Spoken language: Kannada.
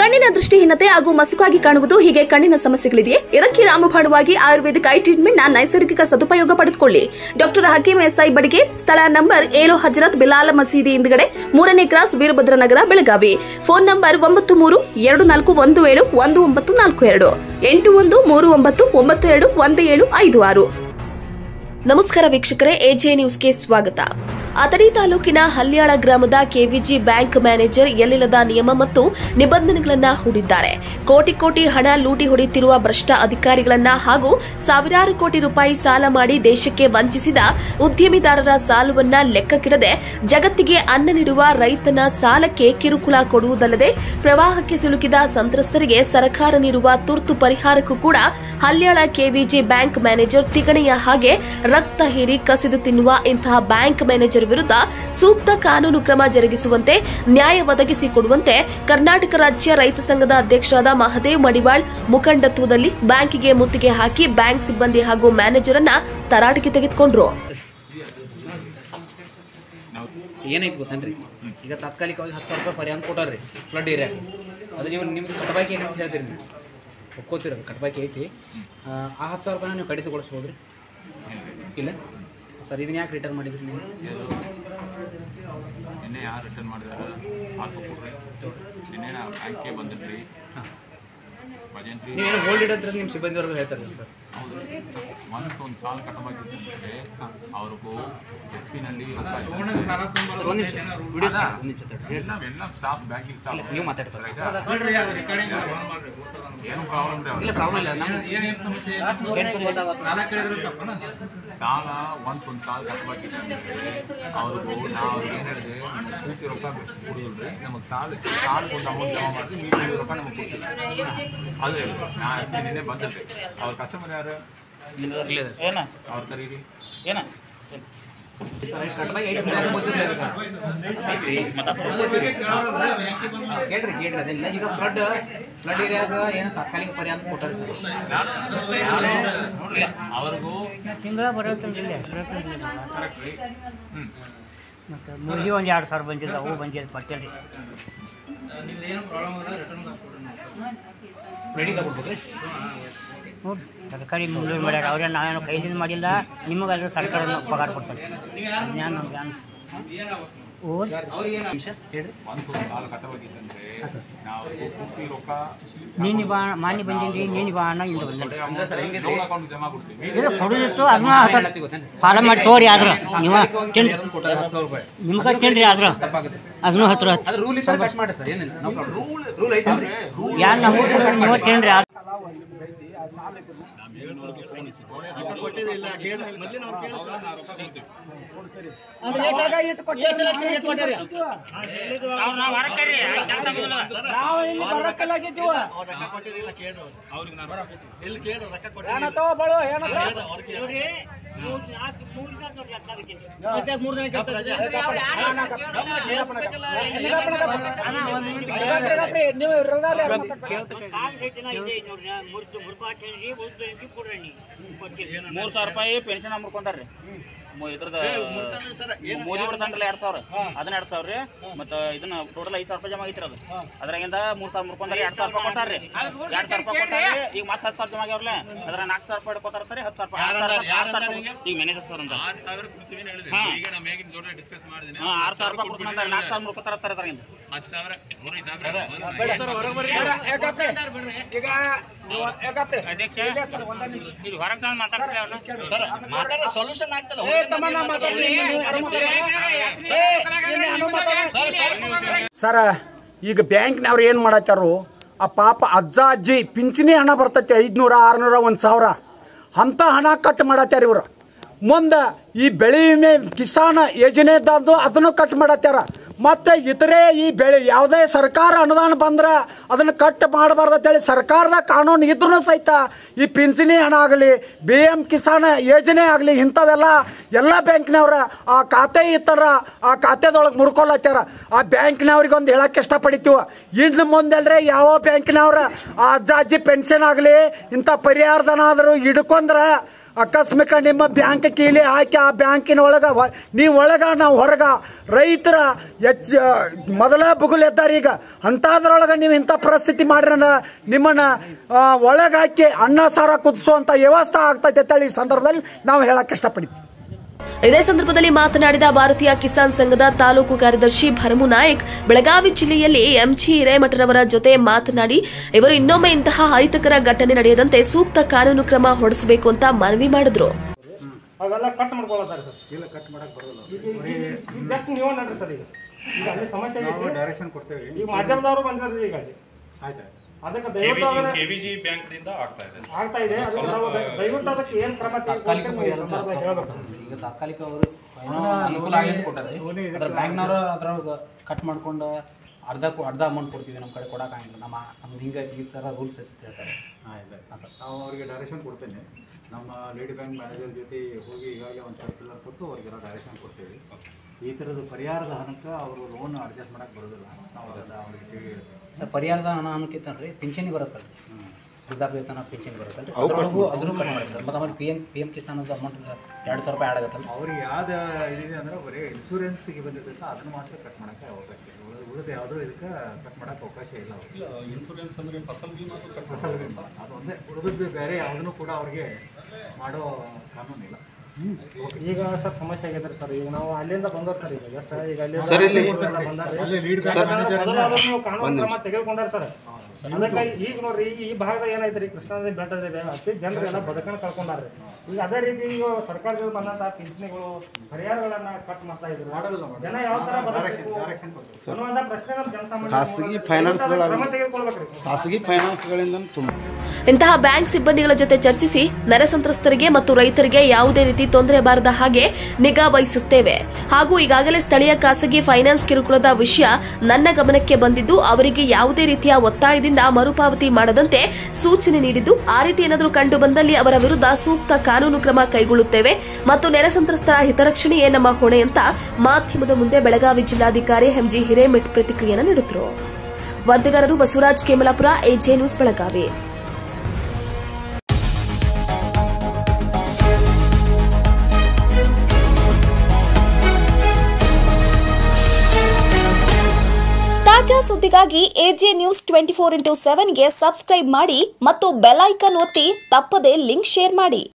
ಕಣ್ಣಿನ ದೃಷ್ಟಿಹೀನತೆ ಹಾಗೂ ಮಸುಕಾಗಿ ಕಾಣುವುದು ಹೀಗೆ ಕಣ್ಣಿನ ಸಮಸ್ಯೆಗಳಿದೆಯೇ ಇದಕ್ಕೆ ರಾಮಬಾಣವಾಗಿ ಆಯುರ್ವೇದಿಕ್ ಐ ಟ್ರೀಟ್ಮೆಂಟ್ ನ ನೈಸರ್ಗಿಕ ಸದುಪಯೋಗ ಪಡೆದುಕೊಳ್ಳಿ ಡಾಕ್ಟರ್ ಹಕೀಂ ಎಸ್ಐ ಬಡಿಗೆ ಸ್ಥಳ ನಂಬರ್ ಏಳು ಹಜರತ್ ಬಿಲಾಲ್ ಮಸೀದಿ ಹಿಂದ್ಗಡೆ ಮೂರನೇ cross Veerabhadra Nagar Belagavi phone number ಒಂಬತ್ತು ಮೂರು ಎರಡು ನಾಲ್ಕು ಒಂದು ಏಳು ಒಂದು ಒಂಬತ್ತು ನಾಲ್ಕು ಎರಡು ಎಂಟು ಒಂದು ಮೂರು ಒಂಬತ್ತು ಒಂಬತ್ತು ಎರಡು ಒಂದು ಏಳು ಐದು ಆರು ನಮಸ್ಕಾರ ವೀಕ್ಷಕರೇ ಎಜೆ ನ್ಯೂಸ್ಗೆ ಸ್ವಾಗತ ಅಥಣಿ ತಾಲೂಕಿನ ಹಲ್ಯಾಳ ಗ್ರಾಮದ ಕೆವಿಜಿ ಬ್ಯಾಂಕ್ ಮ್ಯಾನೇಜರ್ ಎಲ್ಲಿಲ್ಲದ ನಿಯಮ ಮತ್ತು ನಿಬಂಧನೆಗಳನ್ನ ಹೂಡಿದ್ದಾರೆ ಕೋಟಿ ಕೋಟಿ ಹಣ ಲೂಟಿ ಹೊಡೆಯುತ್ತಿರುವ ಭ್ರಷ್ಟ ಅಧಿಕಾರಿಗಳನ್ನ ಹಾಗೂ ಸಾವಿರಾರು ಕೋಟಿ ರೂಪಾಯಿ ಸಾಲ ಮಾಡಿ ದೇಶಕ್ಕೆ ವಂಚಿಸಿದ ಉದ್ಯಮಿದಾರರ ಸಾಲವನ್ನ ಲೆಕ್ಕಕ್ಕಿಡದೆ ಜಗತ್ತಿಗೆ ಅನ್ನ ನೀಡುವ ರೈತನ ಸಾಲಕ್ಕೆ ಕಿರುಕುಳ ಕೊಡುವುದಲ್ಲದೆ ಪ್ರವಾಹಕ್ಕೆ ಸಿಲುಕಿದ ಸಂತ್ರಸ್ತರಿಗೆ ಸರ್ಕಾರ ನೀಡುವ ತುರ್ತು ಪರಿಹಾರಕ್ಕೂ ಕೂಡ ಹಲ್ಯಾಳ ಕೆವಿಜಿ ಬ್ಯಾಂಕ್ ಮ್ಯಾನೇಜರ್ ತಿಗಣೆಯ ಹಾಗೆ ರಕ್ತ ಹೀರಿ ಕಸಿದು ತಿನ್ನುವ ಇಂತಹ ಬ್ಯಾಂಕ್ ಮ್ಯಾನೇಜರ್ ವಿರುದ್ಧ ಸೂಕ್ತ ಕಾನೂನು ಕ್ರಮ ಜರುಗಿಸುವಂತೆ ನ್ಯಾಯ ಒದಗಿಸಿಕೊಡುವಂತೆ ಕರ್ನಾಟಕ ರಾಜ್ಯ ರೈತ ಸಂಘದ ಅಧ್ಯಕ್ಷರಾದ ಮಹದೇವ್ ಮಡಿವಾಳ್ ಮುಖಂಡತ್ವದಲ್ಲಿ ಬ್ಯಾಂಕಿಗೆ ಮುತ್ತಿಗೆ ಹಾಕಿ ಬ್ಯಾಂಕ್ ಸಿಬ್ಬಂದಿ ಹಾಗೂ ಮ್ಯಾನೇಜರ್ ಅನ್ನ ತರಾಟೆಗೆ ತೆಗೆದುಕೊಂಡ್ರು ಏನೈತಿ ಗೊತ್ತೇನ್ರಿ ಈಗ ತಾತ್ಕಾಲಿಕವಾಗಿ ಹತ್ತು ಸಾವಿರ ರೂಪಾಯಿ ಪರಿಹಾರ ಕೊಟ್ಟಾರ್ರಿ ಫ್ಲಡ್ ಏರಿಯಾ ಅದು ನೀವು ನಿಮ್ಗೆ ಕಟ್ಬಾಕಿ ಏನು ಅಂತ ಹೇಳ್ತೀರಿ ನೀವು ಒಪ್ಕೋತೀರ ಕಟ್ಬಾಕಿ ಐತಿ ಆ ಆ ಹತ್ತು ಸಾವಿರ ರೂಪಾಯಿನ ನೀವು ಕಡಿತಗೊಳಿಸ್ಬೋದು ರೀ ಇಲ್ಲ ಸರ್ ಇದನ್ನ ಯಾಕೆ ರಿಟರ್ನ್ ಮಾಡಿದ್ರಿ ನೀವು ನಿನ್ನೆ ಯಾರು ರಿಟರ್ನ್ ಮಾಡಿದಾರೆ ಹಾಕೊಡ್ರಿ ನಿನ್ನೆ ನಾ ಬ್ಯಾಂಕ್ಗೆ ಬಂದಿದ್ರಿ ಹಾಂ ಭಜಂತ್ರಿ ನೀವೇನು ಹೋಲ್ಡ್ ಇಡಂದ್ರೆ ನಿಮ್ಮ ಸಿಬ್ಬಂದಿಯವ್ರಿಗೆ ಹೇಳ್ತಾರೆ ಸರ್ ಹೌದು ಮನ್ಸು ಒಂದು ಸಾಲ ಕಟ್ಟಬೇಕಿತ್ತಂದ್ರೆ ಅವ್ರಿಗೂ ಎಸ್ ಪಿನಲ್ಲಿ ಸರ್ ಒಂದು ನಿಮಿಷ ವಿಡಿಯೋ ಸರ್ ಒಂದು ನಿಮಿಷ ತಡ್ರಿ. ಹೇಳಿ ಸರ್. ನಾವೆಲ್ಲ ಸ್ಟಾಫ್ ಬ್ಯಾಂಕಿಂಗ್ ಸ್ಟಾಫ್ ಇಲ್ಲ, ನೀವು ಮಾತಾಡ್ತಾರೆ ಏನು ಪ್ರಾಬ್ಲಮ್ ರೀ ಇಲ್ಲ ಅವ್ರಿಗೆ ಪ್ರಾಬ್ಲಮ್ ಇಲ್ಲ ನಮ್ಮ ಏನು ಸಾಲ ಒಂದು ಒಂದು ಸಾಲ ಕಟ್ಟಬೇಕಿತ್ತಂದ್ರೆ ಅವ್ರಿಗೂ ನಾವು ಏನು ಹೇಳಿದೆ ಪೂರ್ತಿ ರೊಕ್ಕ ಕೊಡೋದಿಲ್ರಿ ನಮಗೆ ಸಾಲ ಸಾಲ ಒಂದು ಅಮೌಂಟ್ ಜಮಾ ಮಾಡಿಸಿ ನೀವು ರೊಕ್ಕ ನಮಗೆ ಕೊಡ್ತೀವಿ ಅದು ಹೇಳಿ ನಾ ನಿನ್ನೆ ಬಂದಿದ್ದೆ ಅವ್ರ ಕಸ್ಟಮರ್ ಯಾರು ಇಲ್ಲ ಏನ ಅವ್ರ ಕರೀರಿ ಏನ ಸರ್ ಕಟ್ಬಾಕಿ ಐತಿ ನೀವು ಗೊತ್ತಿಲ್ಲ ಇದಕ್ಕೆ. ಐತ್ರಿ ಕೇಳ್ರಿ ಕೇಳ್ರಿ ಅದೆಲ್ಲ ಈಗ ಫ್ಲಡ್ ಫ್ಲಡ್ ಏರಿಯಾಗ ಏನು ತಾತ್ಕಾಲಿಕ ಪರಿಹಾರ ಕೊಟ್ಟಾರೆ ಸರ್ ಇಲ್ಲ ಅವ್ರಿಗೂ ತಿಂಗಳ ಬರೋಕಿಲ್ಲ ಕರೆಕ್ಟ್ ರೀ ಹ್ಞೂ ಮತ್ತು ಮುರ್ಗಿ ಒಂದು ಎರಡು ಸಾವಿರ ಬಂದಿಲ್ಲ ಅವು ಬಂದಿಲ್ಲ ಪಟ್ಟಿಲ್ಲ ರೀ ರೆಡಿ ತಗೊಳ್ಬೋದ್ರಿ ನೋಡಿ ಸರ್ಕಾರಿ ಮಂಜೂರು ಮಾಡ್ಯಾರ ಅವ್ರೇನು ನಾವೇನು ಕೈದಿಂದ ಮಾಡಿಲ್ಲ ನಿಮಗಾದ್ರೆ ಸರ್ಕಾರ ಪಗಾರ ಕೊಡ್ತಾರೆ ಜ್ಞಾನ ಜ್ಞಾನ ಓ ನಿಮಿಷ ಹೇಳ್ರಿ ಒಂದು ಸಾಲ ಕಟ್ಟಬೇಕಿತ್ತಂದ್ರೆ ನಾವು ಪೂರ್ತಿ ರೊಕ್ಕ ನೀನು ಬಾ ಮಾನಿ ಬಂದೀನಿ ರೀ ನೀನು ಬಾ ಅಣ್ಣ ಇಂದ ಬಂದಿಲ್ಲ ಅಂದ್ರೆ ಸರ್ ಹೆಂಗಿದೆ ಲೋನ್ ಅಕೌಂಟ್ ಜಮಾ ಕೊಡ್ತೀವಿ ಇದು ಕೊಡೋದಿತ್ತು ಅದನ್ನ ಹೇಳತ್ತಿ ಗೊತ್ತೇನ್ರಿ? ಫಾಲೋ ಮಾಡಿ ತೋರಿ ಆದ್ರೆ ನೀವು ತಿಂದು ಯಾರನ್ನ ಕೊಟ್ಟಾರೆ ಹತ್ತು ಸಾವಿರ ರೂಪಾಯಿ ನಿಮ್ಗೆ ತಿನ್ರಿ ಆದ್ರೆ ತಪ್ಪಾಗುತ್ತೆ ಅದನ್ನು ಹತ್ರ ಹತ್ತು ಅದು ರೂಲ್ ಇದ್ರೆ ಕಟ್ ಮಾಡಿ ಸರ್ ಏನಿಲ್ಲ ನೋ ಪ್ರಾಬ್ಲಮ್ ರೂಲ್ ರೂಲ್ ಐತೆ ಯಾರು ನಮಗೆ ನೀವು ತಿನ್ರಿ ಆದ್ರೆ ಮೂರ್ ಸಾವಿರ ರೂಪಾಯಿ ಪೆನ್ಷನ್ ಮುರ್ಕೊಂತಾರ್ರಿ ಮು- ಇದ್ರದ್ದು ಮೋದಿ ಬಿಡ್ತಾನ್ರಲ್ಲ ಎರಡ್ ಸಾವಿರ ಅದನ್ನ ಎರಡ್ ಸಾವಿರ ರೀ ಮತ್ತ ಇದನ್ನ ಟೋಟಲ್ ಐದ್ ಸಾವಿರ ರೂಪಾಯಿ ಜಮಾ ಐತ್ರಿ ಅದು ಅದ್ರಾಗಿಂದ ಮೂರ್ ಸಾವಿರ ಮುರ್ಕೊಂತಾರ ಎರಡ್ ಸಾವಿರ ರೂಪಾಯಿ ಕೊಟ್ಟಾರ್ರಿ ಎರಡ್ ಸಾವಿರ ರೂಪಾಯಿ ಕೊಟ್ಟಾರ್ರಿ ಈಗ ಮತ್ತೆ ಹತ್ತು ಸಾವಿರ ಜಮಾ ಆಗ್ಯಾವ್ರಲ್ಲ ಅದ್ರ ನಾಲ್ಕು ಸಾವಿರ ರೂಪಾಯಿ ಕೊಡ್ತಾರ್ರಿ ಹತ್ತು ಸಾವಿರ ರೂಪಾಯಿ ಆರ್ ಸಾವಿರ ರೂಪಾಯಿ- ಆರ್ ಸಾವಿರ ರೂಪಾಯಿ ಈಗ ಮ್ಯಾನೇಜರ್ ಸರ್ ಅಂತ ಆರು ಸಾವಿರ ಕೊಡ್ತೀವಿ ಅಂತ ಹೇಳಿದ್ರೆ ಹಾ. ಈಗ ನಮ್ಮ ಹೇಗಿನ ಜೋಡಿ ಡಿಸ್ಕಸ್ ಮಾಡಿದ್ದೀನಿ ಹಾ ಆರ್ ಸಾವಿರ ರೂಪಾಯಿ ಕೊಡ್ತಾರ ನಾಲ್ಕು ಸಾವಿರ ಮುರ್ಕೊತಾರ ಅದ್ರಾಗಿಂದ ಹತ್ತು ಸಾವಿರ ಮೂರೈದು ಸಾವಿರ ಅಧ್ಯಕ್ಷ ಇಲ್ಲಿ ಹೊರಗೆ ತಂದು ಮಾತಾಡ್ತಾರೆ ಸರ ಈಗ ಬ್ಯಾಂಕ್ನವ್ರು ಏನು ಮಾಡತ್ತಾರು ಆ ಪಾಪ ಅಜ್ಜ ಅಜ್ಜಿ ಪಿಂಚಣಿ ಹಣ ಬರ್ತೈತಿ ಐದ್ನೂರ ಆರ್ನೂರ ಒಂದು ಸಾವಿರ ಅಂಥ ಹಣ ಕಟ್ ಮಾಡತ್ತಾರ ಇವರು ಮುಂದೆ ಈ ಬೆಳೆ ವಿಮೆ ಕಿಸಾನ್ ಯೋಜನೆದ್ದು ಅದನ್ನು ಕಟ್ ಮಾಡತ್ತಾರ ಮತ್ತೆ ಇತರೆ ಈ ಬೆಳೆ ಯಾವುದೇ ಸರ್ಕಾರ ಅನುದಾನ ಬಂದ್ರೆ ಅದನ್ನು ಕಟ್ ಮಾಡಬಾರ್ದು ಅಂತೇಳಿ ಸರ್ಕಾರದ ಕಾನೂನು ಇದ್ರೂ ಸಹಿತ ಈ ಪಿಂಚಣಿ ಹಣ ಆಗಲಿ ಬಿ ಎಂ ಕಿಸಾನ್ ಯೋಜನೆ ಆಗಲಿ ಇಂಥವೆಲ್ಲ ಎಲ್ಲ ಬ್ಯಾಂಕ್ನವ್ರ ಆ ಖಾತೆ ಇತ್ತಾರ ಆ ಖಾತೆದೊಳಗೆ ಮುರ್ಕೊಳತ್ತಾರ ಆ ಬ್ಯಾಂಕ್ನವ್ರಿಗೆ ಒಂದು ಹೇಳಕ್ಕೆ ಇಷ್ಟಪಡ್ತೀವಿ ಇನ್ನು ಮುಂದೆಲ್ರೆ ಯಾವ ಬ್ಯಾಂಕ್ನವ್ರ ಆ ಅಜ್ಜ ಅಜ್ಜಿ ಪೆನ್ಷನ್ ಆಗಲಿ ಇಂಥ ಪರಿಹಾರಧನ ಆದರೂ ಹಿಡ್ಕೊಂಡ್ರೆ ಆಕಸ್ಮಿಕ ನಿಮ್ಮ ಬ್ಯಾಂಕ್ ಕೀಲಿ ಹಾಕಿ ಆ ಬ್ಯಾಂಕಿನ ಒಳಗ ವ- ನೀವು ಒಳಗ ನಾವು ಹೊರಗ ರೈತರ ಹೆಚ್ಚ ಮೊದಲ ಬುಗುಲ್ ಎದ್ದಾರೆ ಈಗ ಅಂಥದ್ರೊಳಗೆ ನೀವು ಇಂಥ ಪರಿಸ್ಥಿತಿ ಮಾಡ್ರ ನಿಮ್ಮನ್ನ ಆ, ಒಳಗ್ ಹಾಕಿ ಅನ್ನ ಸಾರ ಕುದಿಸುವಂಥ ವ್ಯವಸ್ಥೆ ಆಗ್ತೈತೆ ಅಂತೇಳಿ ಈ ಸಂದರ್ಭದಲ್ಲಿ ನಾವು ಹೇಳಕ್ ಇಷ್ಟಪಡ್ತೀವಿ ಇದೇ ಸಂದರ್ಭದಲ್ಲಿ ಮಾತನಾಡಿದ ಭಾರತೀಯ ಕಿಸಾನ್ ಸಂಘದ ತಾಲೂಕು ಕಾರ್ಯದರ್ಶಿ ಭರಮು ನಾಯಕ್ ಬೆಳಗಾವಿ ಜಿಲ್ಲೆಯಲ್ಲಿ ಎಂಜಿ ಹಿರೇಮಠರವರ ಜೊತೆ ಮಾತನಾಡಿ ಇವರು ಇನ್ನೊಮ್ಮೆ ಇಂತಹ ಅಹಿತಕರ ಘಟನೆ ನಡೆಯದಂತೆ ಸೂಕ್ತ ಕಾನೂನು ಕ್ರಮ ಹೊರಡಿಸಬೇಕು ಅಂತ ಮನವಿ ಮಾಡಿದ್ರು ಅವೆಲ್ಲ ಕಟ್ ಮಾಡ್ಕೊಳತ್ತಾರೆ ಸರ್ ಇಲ್ಲ ಕಟ್ ಮಾಡಕ್ ಬರೋಲ್ಲ ಜಸ್ಟ್ ನೀವು ನೋಡ್ರಿ ಸರ್ ಈಗ ಈಗ ಅಲ್ಲಿ ಸಮಸ್ಯೆ ಆಗೈತಿ ಡೈರೆಕ್ಷನ್ ಕೊಡ್ತೇವೆ ಈಗ ಮಾಧ್ಯಮದವರು ಬಂದಿರ್ರಿ ಈಗ ಅಲ್ಲಿ ಆಯ್ತು ಅದಕ್ಕೆ ದಯವಿಟ್ಟು ಅದನ್ನ ಕೆವಿಜಿ ಬ್ಯಾಂಕ್ನಿಂದ ಆಗ್ತಾ ಇದೆ ಆಗ್ತಾ ಇದೆ ಅದಕ್ಕೆ ನಾವು ದ- ದಯವಿಟ್ಟು ಅದಕ್ಕೆ ಏನ್ ಕ್ರಮ ತಾತ್ಕಾಲಿಕ ತೆಗೆದುಕೊಳ್ತೀವಿ ಈ ಸಂದರ್ಭದಲ್ಲಿ ಹೇಳ್ಬೇಕು ಈಗ ತಾತ್ಕಾಲಿಕ ಅವರು ಏನೋ ಅನುಕೂಲ ಆಗಿ ಕೊಟ್ಟಾರೆ ಅದ್ರ ಬ್ಯಾಂಕ್ನವರು ಅದ್ರೊಳಗೆ ಕಟ್ ಮಾಡ್ಕೊಂಡು ಅರ್ಧ ಕೊ- ಅರ್ಧ ಅಮೌಂಟ್ ಕೊಡ್ತೀವಿ ನಮ್ಮ ಕಡೆ ಕೊಡೋಕ್ಕಾಗಿಲ್ಲ ನಮ್ಮ ನಮ್ದು ಹಿಂಗೆ ಈ ಥರ ರೂಲ್ಸ್ ಅಂತ ಹೇಳ್ತಾರೆ ಆಯ್ತು ನಾವು ಅವರಿಗೆ ಡೈರೆಕ್ಷನ್ ಕೊಡ್ತೇನೆ ನಮ್ಮ ಲೇಡಿ ಬ್ಯಾಂಕ್ ಮ್ಯಾನೇಜರ್ ಜೊತೆ ಹೋಗಿ ಈಗಾಗಲೇ ಒಂದು ಸರ್ಕ್ಯುಲರ್ ಕೊಟ್ಟು ಅವರಿಗೆಲ್ಲ ಡೈರೆಕ್ಷನ್ ಕೊಡ್ತೇವೆ ಈ ಥರದ ಪರಿಹಾರದ ಹಣಕ್ಕೆ ಅವರು ಲೋನ್ ಅಡ್ಜಸ್ಟ್ ಮಾಡಕ್ಕೆ ಬರೋದಿಲ್ಲ ನಾವು ಅದೆಲ್ಲ ಅವರಿಗೆ ತಿಳಿ ಹೇಳ್ತೇವೆ ಸರ್ ಪರಿಹಾರದ ಹಣ ಅನ್ನೋಕ್ಕಿಂತ ರೀ ಪಿಂಚಣಿ ಬರುತ್ತಲ್ಲ ವೃದ್ಧಾಪ್ಯ ವೇತನ ಪಿಂಚಣಿ ಬರುತ್ತಲ್ಲ ಅದ್ರೊಳಗೂ ಅದನ್ನು ಕಟ್ ಮಾಡಿರ್ತಾರೆ ಮತ್ತು ಆಮೇಲೆ ಪಿ ಎಮ್ ಪಿ ಎಮ್ ಕಿಸಾನದ ಅಮೌಂಟ್ ಎರಡು ಸಾವಿರ ರೂಪಾಯಿ ಆಡ್ ಆಗುತ್ತಲ್ಲ ಅವ್ರಿಗೆ ಯಾವ್ದು ಇದಿದೆ ಅಂದ್ರೆ ಬರೀ ಇನ್ಶೂರೆನ್ಸ್ಗೆ ಬಂದಿರ್ತೈತೆ ಅದನ್ನು ಮಾತ್ರ ಕಟ್ ಮಾಡೋಕ್ಕೆ ಅವಕಾಶ ಇದೆ ಉಳಿದ ಉಳಿದ ಯಾವುದೋ ಇದಕ್ಕೆ ಕಟ್ ಮಾಡೋಕ್ಕೆ ಅವಕಾಶ ಇಲ್ಲ ಅವ್ರಿಗೆ ಇನ್ಸೂರೆನ್ಸ್ ಅಂದ್ರೆ ಫಸಲ್ ಬಿಮಾ ಫಸಲ್ ಬಿಮಾ ಅದು ಒಂದೇ ಉಳಿದದ್ದು ಬೇರೆ ಯಾವುದನ್ನು ಕೂಡ ಅವ್ರಿಗೆ ಮಾಡೋ ಕಾನೂನಿಲ್ಲ ಈಗ ಸರ್ ಸಮಸ್ಯೆ ಆಗೈತೆ ಸರ್ ಈಗ ನಾವು ಅಲ್ಲಿಂದ ಬಂದೋರ್ ಸರ್ ಈಗ ಜಸ್ಟ್ ಈಗ ಅಲ್ಲಿ ಸರ್, ಇಲ್ಲಿ- ಬಂದಾರ್ರಿ. ಅಲ್ಲಿ lead bank manager ಇಂದ- ಮೊದಲಾದ್ರೂ ನೀವು ಕಾನೂನು ಕ್ರಮ ತೆಗೆದುಕೊಂಡಾರ ಸರ್ ಅದಕ್ಕೆ ಈಗ ನೋಡ್ರಿ ಈ ಈ ಭಾಗದಾಗ ಏನೈತ್ರಿ ಕೃಷ್ಣಾ ನದಿ ಬೆಟ್ಟದಿದೆ ಅತಿ ಜನರೆಲ್ಲ ಬದುಕನ್ನ ಕಳ್ಕೊಂಡಾರ್ರಿ ಈಗ ಅದೇ ರೀತಿ ಈಗ ಸರ್ಕಾರದಿಂದ ಬಂದಂತ ಪಿಂಚಣಿಗಳು ಪರಿಹಾರಗಳನ್ನ ಕಟ್ ಮಾಡ್ತಾ ಇದ್ರು ಜನ ಯಾವ ತರ ಬದುಕಬೇಕು ಅನ್ನುವಂಥ ಪ್ರಶ್ನೆ ನಮ್ಮ ಜನಸಾಮಾನ್ಯ ಖಾಸಗಿ ಫೈನಾನ್ಸ್ಗಳ ಕ್ರಮ ತೆಗೆದುಕೊಳ್ಬೇಕ್ರಿ ಖಾಸಗಿ ಫೈನಾನ್ಸ್ಗಳಿಂದ ತುಂಬ ಇಂತಹ ಬ್ಯಾಂಕ್ ಸಿಬ್ಬಂದಿಗಳ ಜೊತೆ ಚರ್ಚಿಸಿ ನೆರೆ ಸಂತ್ರಸ್ತರಿಗೆ ಮತ್ತು ರೈತರಿಗೆ ಯಾವುದೇ ರೀತಿ ತೊಂದರೆ ಬಾರದ ಹಾಗೆ ನಿಗಾ ವಹಿಸುತ್ತೇವೆ ಹಾಗೂ ಈಗಾಗಲೇ ಸ್ಥಳೀಯ ಖಾಸಗಿ ಫೈನಾನ್ಸ್ ಕಿರುಕುಳದ ವಿಷಯ ನನ್ನ ಗಮನಕ್ಕೆ ಬಂದಿದ್ದು ಅವರಿಗೆ ಯಾವುದೇ ರೀತಿಯ ಒತ್ತಾಯದಿಂದ ಮರುಪಾವತಿ ಮಾಡದಂತೆ ಸೂಚನೆ ನೀಡಿದ್ದು ಆ ರೀತಿ ಏನಾದರೂ ಕಂಡು ಬಂದಲ್ಲಿ ಅವರ ವಿರುದ್ಧ ಸೂಕ್ತ ಕಾನೂನು ಕ್ರಮ ಕೈಗೊಳ್ಳುತ್ತೇವೆ ಮತ್ತು ನೆರೆ ಸಂತ್ರಸ್ತರ ಹಿತರಕ್ಷಣೆಯೇ ನಮ್ಮ ಹೊಣೆ ಅಂತ ಮಾಧ್ಯಮದ ಮುಂದೆ ಬೆಳಗಾವಿ ಜಿಲ್ಲಾಧಿಕಾರಿ ಎಂಜಿ ಹಿರೇಮೆಟ್ ಪ್ರತಿಕ್ರಿಯೆಯನ್ನು ನೀಡಿದರು ವರದಿಗಾರರು ಬಸವರಾಜ್ ಕೇಮಲಾಪುರ ಎಜೆ ನ್ಯೂಸ್ ಬೆಳಗಾವಿ ತಾಜಾ ಸುದ್ದಿಗಾಗಿ AJ news twenty four into ಸೆವೆನ್ಗೆ ಸಬ್ಸ್ಕ್ರೈಬ್ ಮಾಡಿ ಮತ್ತು ಬೆಲ್ ಐಕಾನ್ ಒತ್ತಿ ತಪ್ಪದೇ ಲಿಂಕ್ ಶೇರ್ ಮಾಡಿ